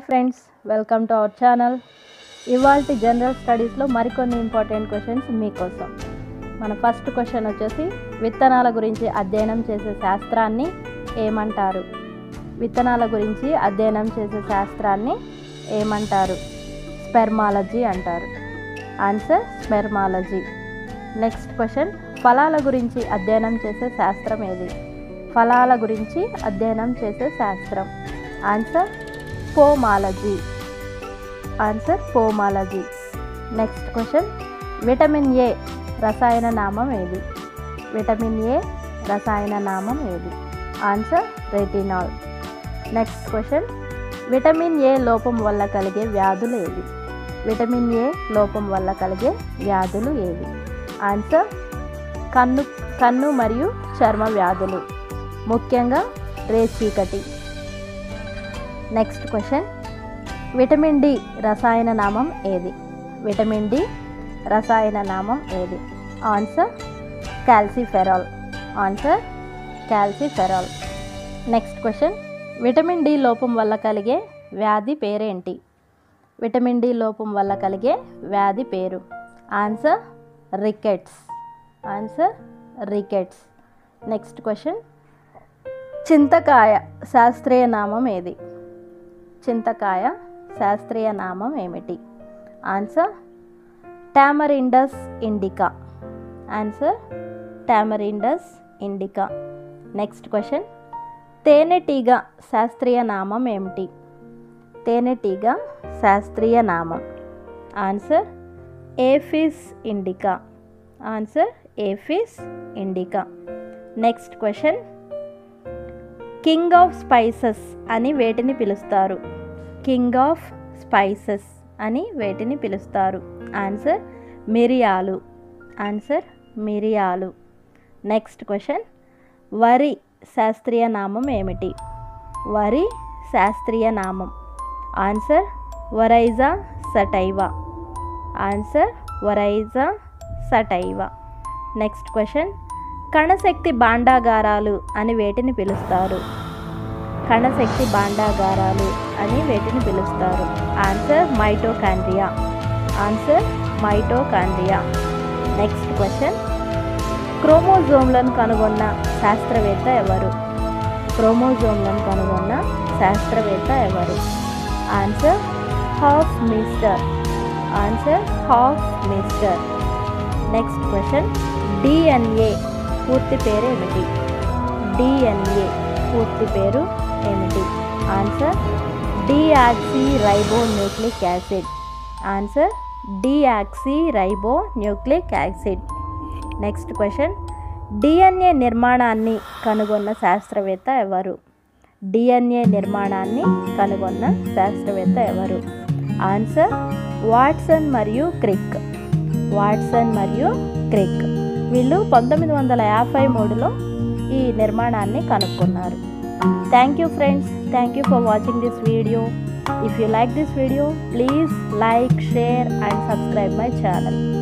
friends welcome to our channel ఇవాళ general స్టడీస్లో మరికొన్ని ఇంపార్టెంట్ క్వశ్చన్స్ మీకోసం మన ఫస్ట్ క్వశ్చన్ వచ్చేసి విత్తనాల గురించి అధ్యయనం చేసే శాస్త్రాన్ని ఏమంటారు విత్తనాల గురించి అధ్యయనం చేసే శాస్త్రాన్ని ఏమంటారు స్పెర్మాలజీ అంటారు ఆన్సర్ స్పెర్మాలజీ నెక్స్ట్ క్వశ్చన్ ఫలాల గురించి అధ్యయనం చేసే శాస్త్రం ఏది ఫలాల గురించి అధ్యయనం చేసే శాస్త్రం answer pomology answer pomology next question vitamin A రసాయన నామం ఏది విటమిన్ ఏ రసాయన నామం ఏది answer retinol next question vitamin A లోపం వల్ల కలిగే వ్యాధులు ఏవి విటమిన్ ఏ లోపం వల్ల కలిగే వ్యాధులు ఏవి ఆన్సర్ కన్ను కన్ను మరియు చర్మ వ్యాధులు ముఖ్యంగా రేచీకటి నెక్స్ట్ క్వశ్చన్ విటమిన్ డి రసాయన నామం ఏది విటమిన్ డి రసాయన నామం ఏది answer calciferol answer calciferol next question vitamin D లోపం వల్ల కలిగే వ్యాధి పేరేంటి విటమిన్ డి లోపం వల్ల కలిగే వ్యాధి పేరు answer rickets answer rickets next question చింతకాయ శాస్త్రీయ నామం ఏది చింతకాయ శాస్త్రీయ నామం ఏమిటి answer tamarindus indica answer tamarindus indica next question తేనెటీగ శాస్త్రీయ నామం ఏమిటి తేనెటీగ శాస్త్రీయ నామం answer apis indica answer apis indica next question king of spices అని వేటిని పిలుస్తారు కింగ్ ఆఫ్ స్పైసెస్ అని వేటిని పిలుస్తారు ఆన్సర్ మిరియాలు ఆన్సర్ మిరియాలు నెక్స్ట్ క్వశ్చన్ వరి శాస్త్రీయ నామం ఏమిటి వరి శాస్త్రీయ నామం answer oryza sativa answer oryza sativa next question కణశక్తి భాండాగారాలు అని వేటిని పిలుస్తారు కణశక్తి భాండాగారాలు అని వేటిని పిలుస్తారు answer mitochondria answer mitochondria next question క్రోమోజోమ్లను కనుగొన్న శాస్త్రవేత్త ఎవరు క్రోమోజోమ్లను కనుగొన్న శాస్త్రవేత్త ఎవరు answer Hofmeister answer Hofmeister next question DNA పూర్తి పేరు ఏమిటి డిఎన్ఏ పూర్తి పేరు ఏమిటి answer deoxyribonucleic acid answer deoxyribonucleic acid next question DNA నిర్మాణాన్ని కనుగొన్న శాస్త్రవేత్త ఎవరు డిఎన్ఏ నిర్మాణాన్ని కనుగొన్న శాస్త్రవేత్త ఎవరు ఆన్సర్ వాట్సన్ మరియు క్రిక్ వాట్సన్ మరియు క్రిక్ వీళ్ళు పంతొమ్మిది వందల యాభై మూడులో ఈ నిర్మాణాన్ని కనుక్కున్నారు thank you friends thank you for watching this video if you like this video please like share and subscribe my channel